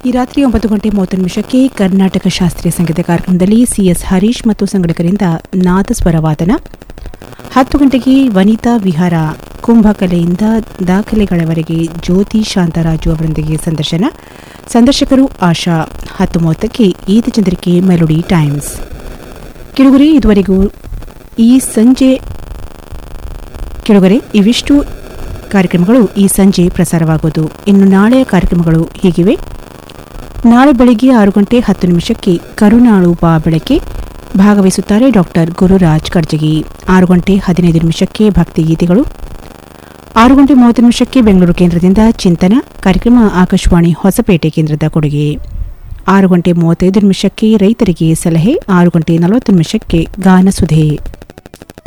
ಈ ರಾತ್ರಿ ಒಂಬತ್ತು ಗಂಟೆ ಮೂವತ್ತು ನಿಮಿಷಕ್ಕೆ ಕರ್ನಾಟಕ ಶಾಸ್ತ್ರೀಯ ಸಂಗೀತ ಕಾರ್ಯಕ್ರಮದಲ್ಲಿ ಸಿಎಸ್ ಹರೀಶ್ ಮತ್ತು ಸಂಘಟಕರಿಂದ ನಾದಸ್ವರ ವಾದನ ಹತ್ತು ಗಂಟೆಗೆ ವನಿತಾ ವಿಹಾರ ಕುಂಭಕಲೆಯಿಂದ ದಾಖಲೆಗಳವರೆಗೆ ಜ್ಯೋತಿ ಶಾಂತರಾಜು ಅವರೊಂದಿಗೆ ಸಂದರ್ಶನ ಸಂದರ್ಶಕರು ಆಶಾ ಹತ್ತು ಮೂವತ್ತಕ್ಕೆ ಈತಚಂದ್ರಿಕೆ ಮೆಲೋಡಿ ಟೈಮ್ಸ್ ಕಿರುಗುರಿ ಇದುವರೆಗೂ ಈ ಸಂಜೆ ಕೆಳಗರೆ ಇವಿಷ್ಟು ಕಾರ್ಯಕ್ರಮಗಳು ಈ ಸಂಜೆ ಪ್ರಸಾರವಾಗುವುದು ಇನ್ನು ನಾಳೆಯ ಕಾರ್ಯಕ್ರಮಗಳು ಹೀಗಿವೆ ನಾಳೆ ಬೆಳಿಗ್ಗೆ ಆರು ಗಂಟೆ ಹತ್ತು ನಿಮಿಷಕ್ಕೆ ಕರುನಾಳು ಬಾ ಬೆಳಕೆ ಭಾಗವಹಿಸುತ್ತಾರೆ ಡಾಕ್ಟರ್ ಗುರುರಾಜ್ ಕರ್ಜಗಿ ಆರು ಗಂಟೆ ಹದಿನೈದು ನಿಮಿಷಕ್ಕೆ ಭಕ್ತಿಗೀತೆಗಳು ಆರು ಗಂಟೆ ಮೂವತ್ತು ನಿಮಿಷಕ್ಕೆ ಬೆಂಗಳೂರು ಕೇಂದ್ರದಿಂದ ಚಿಂತನ ಕಾರ್ಯಕ್ರಮ ಆಕಾಶವಾಣಿ ಹೊಸಪೇಟೆ ಕೇಂದ್ರದ ಕೊಡುಗೆ ಆರು ಗಂಟೆ ಮೂವತ್ತೈದು ನಿಮಿಷಕ್ಕೆ ರೈತರಿಗೆ ಸಲಹೆ ಆರು ಗಂಟೆ ನಲವತ್ತು ನಿಮಿಷಕ್ಕೆ ಗಾನಸುಧೆ